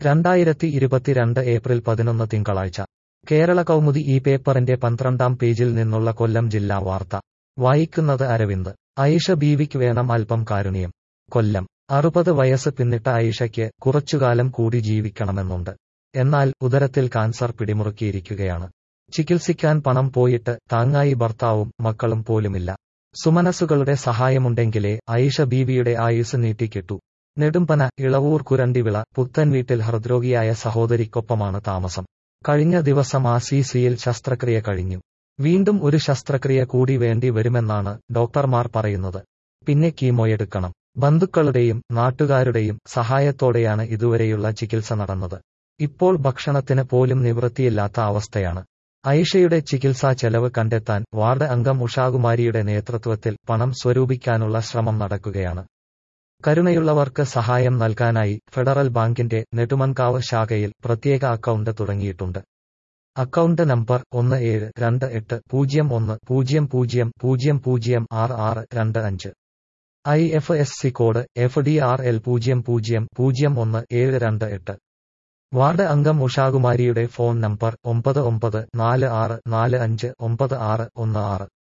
രണ്ടായിരത്തി ഇരുപത്തിരണ്ട് ഏപ്രിൽ പതിനൊന്ന് തിങ്കളാഴ്ച കേരള കൗമുദി ഈ പേപ്പറിന്റെ പന്ത്രണ്ടാം പേജിൽ നിന്നുള്ള കൊല്ലം ജില്ലാ വാർത്ത വായിക്കുന്നത് അരവിന്ദ് ആയിഷ ബീവിക്ക് വേണം അല്പം കാരുണ്യം കൊല്ലം അറുപത് വയസ്സ് പിന്നിട്ട ആയിഷയ്ക്ക് കുറച്ചുകാലം കൂടി ജീവിക്കണമെന്നുണ്ട് എന്നാൽ ഉദരത്തിൽ കാൻസർ പിടിമുറുക്കിയിരിക്കുകയാണ് ചികിത്സിക്കാൻ പണം പോയിട്ട് താങ്ങായി ഭർത്താവും മക്കളും പോലുമില്ല സുമനസുകളുടെ സഹായമുണ്ടെങ്കിലേ ആയിഷ ബീവിയുടെ ആയുസ് നീട്ടിക്കിട്ടു നെടുമ്പന ഇളവൂർ കുരണ്ടിവിള പുത്തൻ വീട്ടിൽ ഹൃദ്രോഗിയായ സഹോദരിക്കൊപ്പമാണ് താമസം കഴിഞ്ഞ ദിവസം ആ സി സിയിൽ ശസ്ത്രക്രിയ കഴിഞ്ഞു വീണ്ടും ഒരു ശസ്ത്രക്രിയ കൂടി വേണ്ടി വരുമെന്നാണ് ഡോക്ടർമാർ പറയുന്നത് പിന്നെ കീമോയെടുക്കണം ബന്ധുക്കളുടെയും നാട്ടുകാരുടെയും സഹായത്തോടെയാണ് ഇതുവരെയുള്ള ചികിത്സ നടന്നത് ഇപ്പോൾ ഭക്ഷണത്തിന് പോലും നിവൃത്തിയില്ലാത്ത അവസ്ഥയാണ് ഐഷയുടെ ചികിത്സാ ചെലവ് കണ്ടെത്താൻ വാർഡ് അംഗം ഉഷാകുമാരിയുടെ നേതൃത്വത്തിൽ പണം സ്വരൂപിക്കാനുള്ള ശ്രമം നടക്കുകയാണ് കരുണയുള്ളവർക്ക് സഹായം നൽകാനായി ഫെഡറൽ ബാങ്കിന്റെ നെടുമൺകാവ് ശാഖയിൽ പ്രത്യേക അക്കൗണ്ട് തുടങ്ങിയിട്ടുണ്ട് അക്കൗണ്ട് നമ്പർ ഒന്ന് ഏഴ് രണ്ട് എട്ട് പൂജ്യം ഒന്ന് പൂജ്യം പൂജ്യം പൂജ്യം പൂജ്യം ആറ് ആറ് രണ്ട് അഞ്ച് I F S C code F D R L പൂജ്യം പൂജ്യം പൂജ്യം ഒന്ന് ഏഴ് രണ്ട് എട്ട് വാർഡ് അംഗം ഉഷാകുമാരിയുടെ ഫോൺ നമ്പർ ഒമ്പത് ഒമ്പത് നാല് ആറ് നാല് അഞ്ച് ഒമ്പത് ആറ് ഒന്ന് ആറ്